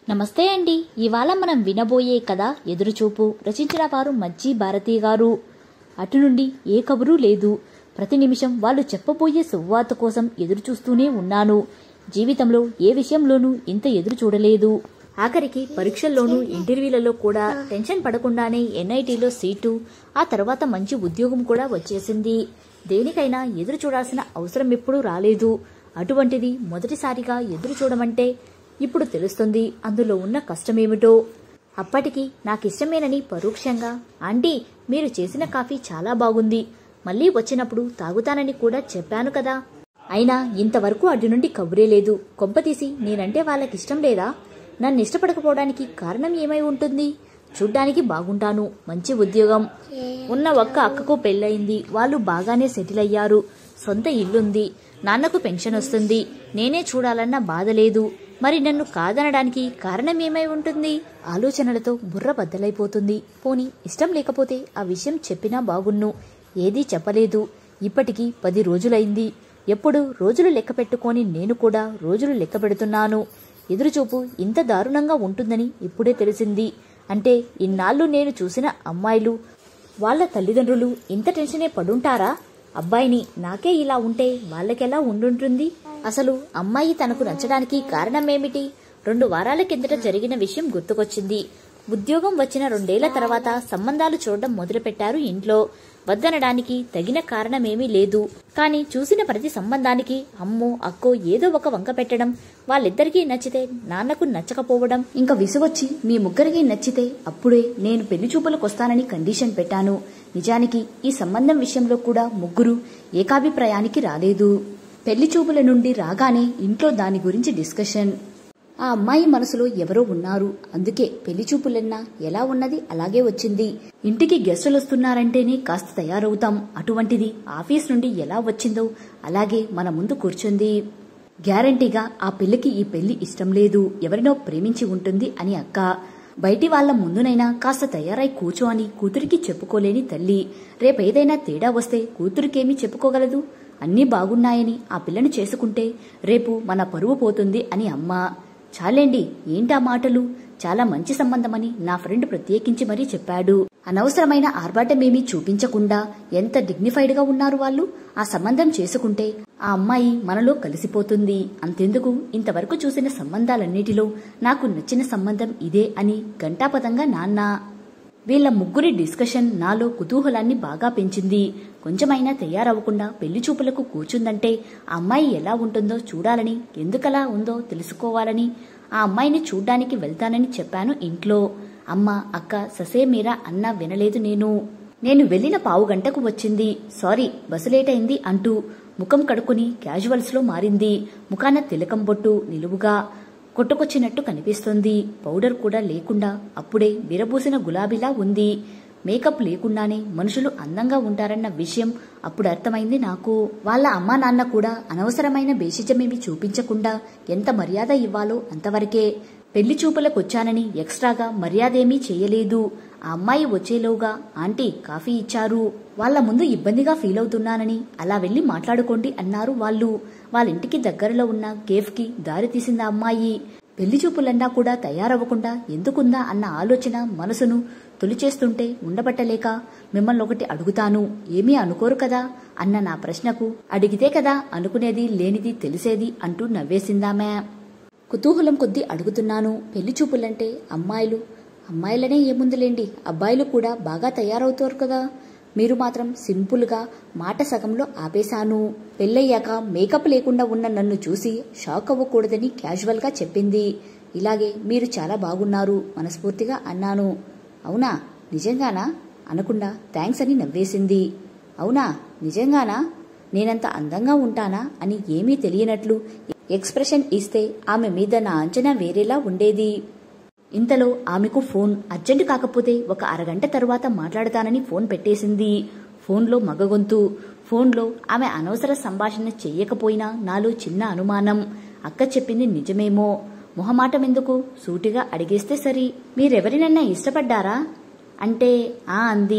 నమస్తే అండి ఇవాళ మనం వినబోయే కథ ఎదురుచూపు రచించిన వారు మజ్జి భారతి గారు అటు నుండి ఏ కబురు లేదు ప్రతి నిమిషం వాళ్ళు చెప్పబోయే సువార్త కోసం ఎదురుచూస్తూనే ఉన్నాను జీవితంలో ఏ విషయంలోనూ ఇంత ఎదురు చూడలేదు ఆఖరికి పరీక్షల్లోనూ ఇంటర్వ్యూలలో కూడా టెన్షన్ పడకుండానే ఎన్ఐటీలో సీటు ఆ తర్వాత మంచి ఉద్యోగం కూడా వచ్చేసింది దేనికైనా ఎదురు చూడాల్సిన అవసరం ఎప్పుడూ రాలేదు అటువంటిది మొదటిసారిగా ఎదురు చూడమంటే ఇప్పుడు తెలుస్తుంది అందులో ఉన్న కష్టమేమిటో అప్పటికి నాకిష్టమేనని పరోక్షంగా ఆంటీ మీరు చేసిన కాఫీ చాలా బాగుంది మళ్ళీ వచ్చినప్పుడు తాగుతానని కూడా చెప్పాను కదా అయినా ఇంతవరకు అటు నుండి కబురే లేదు కొంపతీసి నేనంటే వాళ్ళకిష్టం లేదా నన్ను ఇష్టపడకపోవడానికి కారణం ఏమై ఉంటుంది చూడ్డానికి బాగుంటాను మంచి ఉద్యోగం ఉన్న ఒక్క అక్కకు పెళ్ళయింది వాళ్ళు బాగానే సెటిల్ అయ్యారు సొంత ఇల్లుంది నాన్నకు పెన్షన్ వస్తుంది నేనే చూడాలన్న బాధ లేదు మరి నన్ను కాదనడానికి కారణం ఏమై ఉంటుంది ఆలోచనలతో బుర్ర బద్దలైపోతుంది పోని ఇష్టం లేకపోతే ఆ విషయం చెప్పినా బాగున్ను ఏదీ చెప్పలేదు ఇప్పటికి పది రోజులైంది ఎప్పుడు రోజులు లెక్క పెట్టుకొని నేను కూడా రోజులు లెక్క పెడుతున్నాను ఎదురుచూపు ఇంత దారుణంగా ఉంటుందని ఇప్పుడే తెలిసింది అంటే ఇన్నాళ్ళు నేను చూసిన అమ్మాయిలు వాళ్ళ తల్లిదండ్రులు ఇంత టెన్షనే పడుంటారా అబ్బాయిని నాకే ఇలా ఉంటే వాళ్ళకెలా ఉండుంటుంది అసలు అమ్మాయి తనకు నచ్చడానికి కారణమేమిటి రెండు వారాల కిందట జరిగిన విషయం గుర్తుకొచ్చింది ఉద్యోగం వచ్చిన రెండేళ్ల తర్వాత సంబంధాలు చూడడం మొదలుపెట్టారు ఇంట్లో వద్దనడానికి తగిన కారణమేమీ లేదు కానీ చూసిన ప్రతి సంబంధానికి అమ్మో అక్కో ఏదో ఒక వంక పెట్టడం వాళ్ళిద్దరికీ నచ్చితే నాన్నకు నచ్చకపోవడం ఇంకా విసుగొచ్చి మీ ముగ్గురికి నచ్చితే అప్పుడే నేను పెళ్లి చూపులకొస్తానని కండిషన్ పెట్టాను నిజానికి ఈ సంబంధం విషయంలో కూడా ముగ్గురు ఏకాభిప్రాయానికి రాలేదు పెళ్లి చూపుల నుండి రాగానే ఇంట్లో దాని గురించి డిస్కషన్ ఆ అమ్మాయి మనసులో ఎవరో ఉన్నారు అందుకే పెళ్లి చూపులన్నా ఎలా ఉన్నది అలాగే వచ్చింది ఇంటికి గెస్టులు వస్తున్నారంటేనే కాస్త తయారవుతాం అటువంటిది ఆఫీస్ నుండి ఎలా వచ్చిందో అలాగే మన ముందు కూర్చుంది గ్యారంటీగా ఆ పిల్లకి ఈ పెళ్లి ఇష్టం లేదు ఎవరినో ప్రేమించి ఉంటుంది అని అక్క బయటి వాళ్ల ముందునైనా కాస్త తయారై కూర్చో అని కూతురికి చెప్పుకోలేని తల్లి రేపేదైనా తేడా వస్తే కూతురికేమీ చెప్పుకోగలదు అన్నీ బాగున్నాయని ఆ పిల్లను చేసుకుంటే రేపు మన పరువు పోతుంది అని అమ్మ చాలేండి ఏంటా మాటలు చాలా మంచి సంబంధమని నా ఫ్రెండ్ ప్రత్యేకించి మరీ చెప్పాడు అనవసరమైన ఆర్భాటమేమీ చూపించకుండా ఎంత డిగ్నిఫైడ్ గా ఉన్నారు వాళ్ళు ఆ సంబంధం చేసుకుంటే ఆ అమ్మాయి మనలో కలిసిపోతుంది అంతెందుకు ఇంతవరకు చూసిన సంబంధాలన్నిటిలో నాకు నచ్చిన సంబంధం ఇదే అని ఘంటాపదంగా నాన్న వీళ్ళ ముగ్గురి డిస్కషన్ నాలో కుతూహలాన్ని బాగా పెంచింది కొంచెమైనా తయారవ్వకుండా పెళ్లి చూపులకు కూర్చుందంటే ఆ అమ్మాయి ఎలా ఉంటుందో చూడాలని ఎందుకలా ఉందో తెలుసుకోవాలని ఆ అమ్మాయిని చూడ్డానికి వెళ్తానని చెప్పాను ఇంట్లో అమ్మ అక్క ససేమీరా అన్నా వినలేదు నేను నేను వెళ్లిన పావు గంటకు వచ్చింది సారీ బస్సు లేట్ అయింది అంటూ ముఖం కడుక్కుని క్యాజువల్స్ లో మారింది ముఖాన తిలకం బొట్టు నిలువుగా కొట్టుకొచ్చినట్టు కనిపిస్తుంది పౌడర్ కూడా లేకుండా అప్పుడే విరబూసిన గులాబీలా ఉంది మేకప్ లేకుండానే మనుషులు అందంగా ఉంటారన్న విషయం అప్పుడు అర్థమైంది నాకు వాళ్ళ అమ్మా నాన్న కూడా అనవసరమైన బేసిజమేమి చూపించకుండా ఎంత మర్యాద ఇవ్వాలో అంతవరకే పెళ్లి చూపులకొచ్చానని ఎక్స్ట్రాగా మర్యాదేమీ చేయలేదు ఆ అమ్మాయి వచ్చేలోగా ఆంటీ కాఫీ ఇచ్చారు వాళ్ళ ముందు ఇబ్బందిగా ఫీల్ అవుతున్నానని అలా వెళ్లి మాట్లాడుకోండి అన్నారు వాళ్ళు వాళ్ళింటికి దగ్గరలో ఉన్న కేఫ్ కి దారి తీసింది అమ్మాయి పెళ్లి చూపులన్నా కూడా తయారవ్వకుండా ఎందుకుందా అన్న ఆలోచన మనసును తొలిచేస్తుంటే ఉండబట్టలేక మిమ్మల్ని ఒకటి అడుగుతాను ఏమీ అనుకోరు కదా అన్న నా ప్రశ్నకు అడిగితే కదా అనుకునేది లేనిది తెలిసేది అంటూ నవ్వేసిందామే కుతూహలం కొద్దీ అడుగుతున్నాను పెళ్లి చూపులంటే అమ్మాయిలు అమ్మాయిలనే ఏముందిలేండి అబ్బాయిలు కూడా బాగా తయారవుతారు కదా మీరు మాత్రం సింపుల్గా మాట సగంలో ఆపేశాను పెళ్ళయ్యాక మేకప్ లేకుండా ఉన్న నన్ను చూసి షాక్ అవ్వకూడదని క్యాజువల్గా చెప్పింది ఇలాగే మీరు చాలా బాగున్నారు మనస్ఫూర్తిగా అన్నాను అవునా నిజంగానా అనకుండా థ్యాంక్స్ అని నవ్వేసింది అవునా నిజంగానా నేనంత అందంగా ఉంటానా అని ఏమీ తెలియనట్లు ఎక్స్ప్రెషన్ ఇస్తే ఆమె మీద నా అంచనా వేరేలా ఉండేది ఇంతలో ఆమెకు ఫోన్ అర్జెంటు కాకపోతే ఒక అరగంట తరువాత మాట్లాడతానని ఫోన్ పెట్టేసింది ఫోన్లో మగగొంతు ఫోన్లో ఆమె అనవసర సంభాషణ చెయ్యకపోయినా నాలో చిన్న అనుమానం అక్క చెప్పింది నిజమేమో మొహమాటమెందుకు సూటిగా అడిగేస్తే సరి మీరెవరినన్నా ఇష్టపడ్డారా అంటే ఆ అంది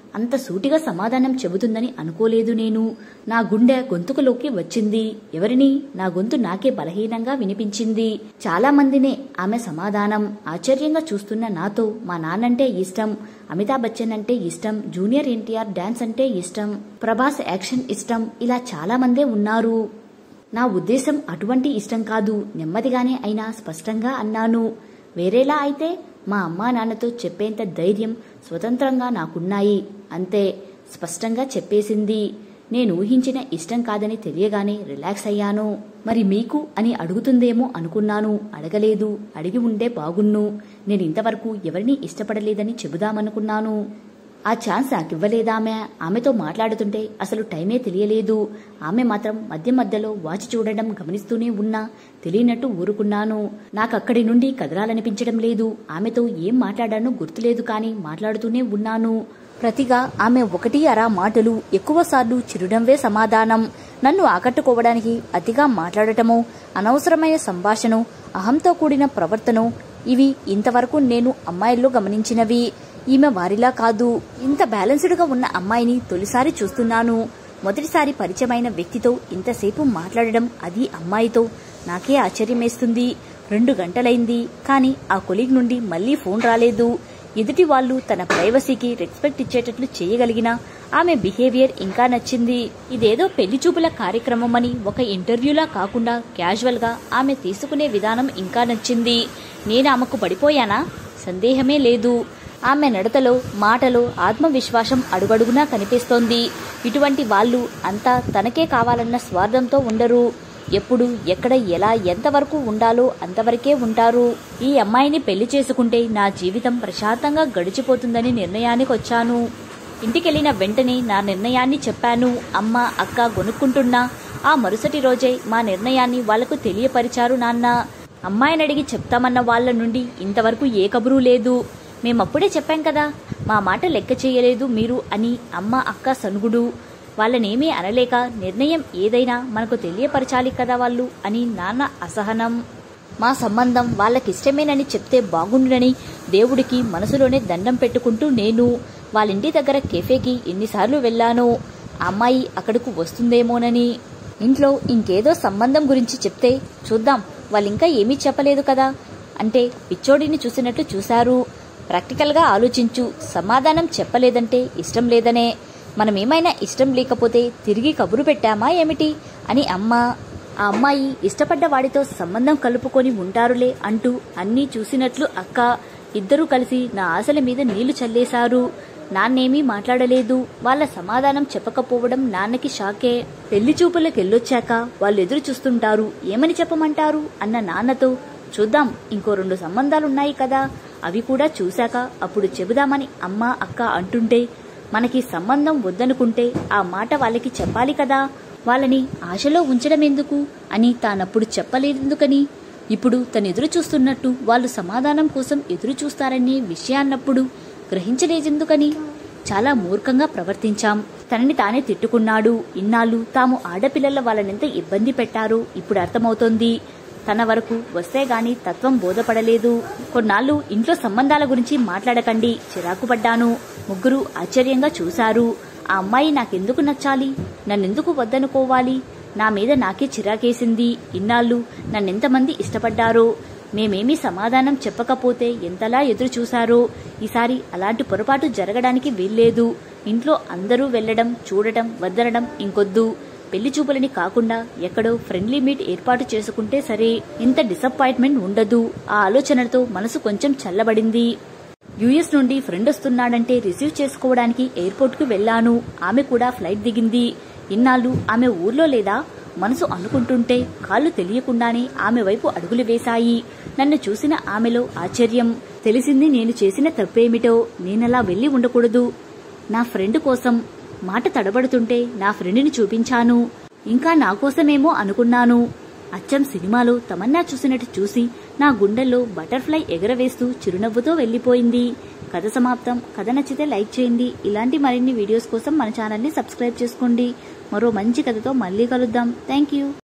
అంత సూటిగా సమాధానం చెబుతుందని అనుకోలేదు నేను నా గుండె గొంతుకులోకి వచ్చింది ఎవరిని నా గొంతు నాకే బలహీనంగా వినిపించింది చాలా మందినే ఆమె సమాధానం ఆశ్చర్యంగా చూస్తున్న నాతో మా నాన్నంటే ఇష్టం అమితాబ్ బచ్చన్ అంటే ఇష్టం జూనియర్ ఎన్టీఆర్ డాన్స్ అంటే ఇష్టం ప్రభాస్ యాక్షన్ ఇష్టం ఇలా చాలా మందే ఉన్నారు నా ఉద్దేశం అటువంటి ఇష్టం కాదు నెమ్మదిగానే అయినా స్పష్టంగా అన్నాను వేరేలా అయితే మా అమ్మా నాన్నతో చెప్పేంత ధైర్యం స్వతంత్రంగా నాకున్నాయి అంతే స్పష్టంగా చెప్పేసింది నేను ఊహించిన ఇష్టం కాదని తెలియగానే రిలాక్స్ అయ్యాను మరి మీకు అని అడుగుతుందేమో అనుకున్నాను అడగలేదు అడిగి ఉండే బాగున్ను నేను ఇంతవరకు ఎవరిని ఇష్టపడలేదని చెబుదామనుకున్నాను ఆ ఛాన్స్ నాకివ్వలేదామె ఆమెతో మాట్లాడుతుంటే అసలు టైమే తెలియలేదు ఆమె మాత్రం మధ్య మధ్యలో వాచ్ చూడడం గమనిస్తూనే ఉన్నా తెలియనట్టు ఊరుకున్నాను నాకక్కడి నుండి కదలాలనిపించడం లేదు ఆమెతో ఏం మాట్లాడానో గుర్తులేదు కానీ మాట్లాడుతూనే ఉన్నాను ప్రతిగా ఆమె ఒకటి అరా మాటలు ఎక్కువసార్లు చిరునవ్వే సమాధానం నన్ను ఆకట్టుకోవడానికి అతిగా మాట్లాడటమో అనవసరమైన సంభాషణ అహంతో కూడిన ప్రవర్తన ఇవి ఇంతవరకు నేను అమ్మాయిల్లో గమనించినవి ఈమె వారిలా కాదు ఇంత బ్యాలెన్స్డ్గా ఉన్న అమ్మాయిని తొలిసారి చూస్తున్నాను మొదటిసారి పరిచయమైన వ్యక్తితో ఇంతసేపు మాట్లాడడం అది అమ్మాయితో నాకే ఆశ్చర్యమేస్తుంది రెండు గంటలైంది కానీ ఆ కొలీగ్ నుండి మళ్లీ ఫోన్ రాలేదు ఎదుటి వాళ్ళు తన ప్రైవసీకి రెస్పెక్ట్ ఇచ్చేటట్లు చేయగలిగిన ఆమె బిహేవియర్ ఇంకా నచ్చింది ఇదేదో పెళ్లి చూపుల కార్యక్రమమని ఒక ఇంటర్వ్యూలా కాకుండా క్యాజువల్ గా ఆమె తీసుకునే విధానం ఇంకా నచ్చింది నేను ఆమెకు పడిపోయానా సందేహమే లేదు ఆమె నడతలో మాటలో ఆత్మవిశ్వాసం అడుగడుగునా కనిపిస్తోంది ఇటువంటి వాళ్ళు అంతా తనకే కావాలన్న స్వార్థంతో ఉండరు ఎప్పుడు ఎక్కడ ఎలా ఎంతవరకు ఉండాలో అంతవరకే ఉంటారు ఈ అమ్మాయిని పెళ్లి చేసుకుంటే నా జీవితం ప్రశాంతంగా గడిచిపోతుందని నిర్ణయానికి వచ్చాను ఇంటికెళ్లిన వెంటనే నా నిర్ణయాన్ని చెప్పాను అమ్మ అక్క గొనుక్కుంటున్నా ఆ మరుసటి రోజే మా నిర్ణయాన్ని వాళ్లకు తెలియపరిచారు నాన్న అమ్మాయిని అడిగి చెప్తామన్న వాళ్ళ నుండి ఇంతవరకు ఏ కబురు లేదు మేమప్పుడే చెప్పాం కదా మా మాట లెక్క చేయలేదు మీరు అని అమ్మ అక్క సనుగుడు వాళ్ళనేమీ అనలేక నిర్ణయం ఏదైనా మనకు తెలియపరచాలి కదా వాళ్ళు అని నాన్న అసహనం మా సంబంధం వాళ్ళకిష్టమేనని చెప్తే బాగుండునని దేవుడికి మనసులోనే దండం పెట్టుకుంటూ నేను వాళ్ళింటి దగ్గర కెఫేకి ఎన్నిసార్లు వెళ్ళానో ఆ అమ్మాయి అక్కడకు వస్తుందేమోనని ఇంట్లో ఇంకేదో సంబంధం గురించి చెప్తే చూద్దాం వాళ్ళింకా ఏమీ చెప్పలేదు కదా అంటే పిచ్చోడిని చూసినట్టు చూశారు ప్రాక్టికల్గా ఆలోచించు సమాధానం చెప్పలేదంటే ఇష్టం లేదనే మనమేమైనా ఇష్టం లేకపోతే తిరిగి కబురు పెట్టామా ఏమిటి అని అమ్మ ఆ అమ్మాయి ఇష్టపడ్డ వాడితో సంబంధం కలుపుకొని ఉంటారులే అంటూ అన్నీ చూసినట్లు అక్క ఇద్దరూ కలిసి నా ఆశల మీద నీళ్లు చల్లేశారు నాన్నేమీ మాట్లాడలేదు వాళ్ళ సమాధానం చెప్పకపోవడం నాన్నకి షాకే పెళ్లి చూపులకెళ్ళొచ్చాక వాళ్ళు ఎదురు చూస్తుంటారు ఏమని చెప్పమంటారు అన్న నాన్నతో చూద్దాం ఇంకో రెండు సంబంధాలున్నాయి కదా అవి కూడా చూశాక అప్పుడు చెబుదామని అమ్మ అక్క అంటుంటే మనకి సంబంధం వద్దనుకుంటే ఆ మాట వాళ్ళకి చెప్పాలి కదా వాళ్ళని ఆశలో ఉంచడం ఎందుకు అని తానప్పుడు చెప్పలేదెందుకని ఇప్పుడు తను ఎదురు చూస్తున్నట్టు వాళ్ళు సమాధానం కోసం ఎదురు చూస్తారనే విషయాన్నప్పుడు గ్రహించలేదెందుకని చాలా మూర్ఖంగా ప్రవర్తించాం తనని తానే తిట్టుకున్నాడు ఇన్నాళ్ళు తాము ఆడపిల్లల వాళ్ళనెంత ఇబ్బంది పెట్టారో ఇప్పుడు అర్థమవుతోంది తన వరకు వస్తే గాని తత్వం బోధపడలేదు కొన్నాళ్ళు ఇంట్లో సంబంధాల గురించి మాట్లాడకండి చిరాకు పడ్డాను ముగ్గురు ఆశ్చర్యంగా చూశారు ఆ అమ్మాయి నాకెందుకు నచ్చాలి నన్నెందుకు వద్దనుకోవాలి నా మీద నాకే చిరాకేసింది ఇన్నాళ్ళు నన్నెంతమంది ఇష్టపడ్డారో మేమేమీ సమాధానం చెప్పకపోతే ఎంతలా ఎదురు చూశారో ఈసారి అలాంటి పొరపాటు జరగడానికి వీల్లేదు ఇంట్లో అందరూ వెళ్లడం చూడటం వద్దనడం ఇంకొద్దు పెళ్లి చూపులని కాకుండా ఎక్కడో ఫ్రెండ్లీ మీట్ ఏర్పాటు చేసుకుంటే సరే ఇంత డిసప్పాయింట్మెంట్ ఉండదు ఆ ఆలోచనతో మనసు కొంచెం చల్లబడింది యుఎస్ నుండి ఫ్రెండ్ వస్తున్నాడంటే రిసీవ్ చేసుకోవడానికి ఎయిర్పోర్ట్ కు వెళ్లాను ఆమె కూడా ఫ్లైట్ దిగింది ఇన్నాళ్ళు ఆమె ఊర్లో లేదా మనసు అనుకుంటుంటే కాళ్ళు తెలియకుండానే ఆమె వైపు అడుగులు వేశాయి నన్ను చూసిన ఆమెలో ఆశ్చర్యం తెలిసింది నేను చేసిన తప్పేమిటో నేనలా వెళ్లి ఉండకూడదు నా ఫ్రెండ్ కోసం మాట తడబడుతుంటే నా ఫ్రెండ్ని చూపించాను ఇంకా నా కోసమేమో అనుకున్నాను అచ్చం సినిమాలో తమన్నా చూసినట్టు చూసి నా గుండెల్లో బటర్ఫ్లై ఎగరవేస్తూ చిరునవ్వుతో వెళ్లిపోయింది కథ సమాప్తం కథ నచ్చితే లైక్ చేయండి ఇలాంటి మరిన్ని వీడియోస్ కోసం మన ఛానల్ని సబ్స్క్రైబ్ చేసుకోండి మరో మంచి కథతో మళ్ళీ కలుద్దాం థ్యాంక్ యూ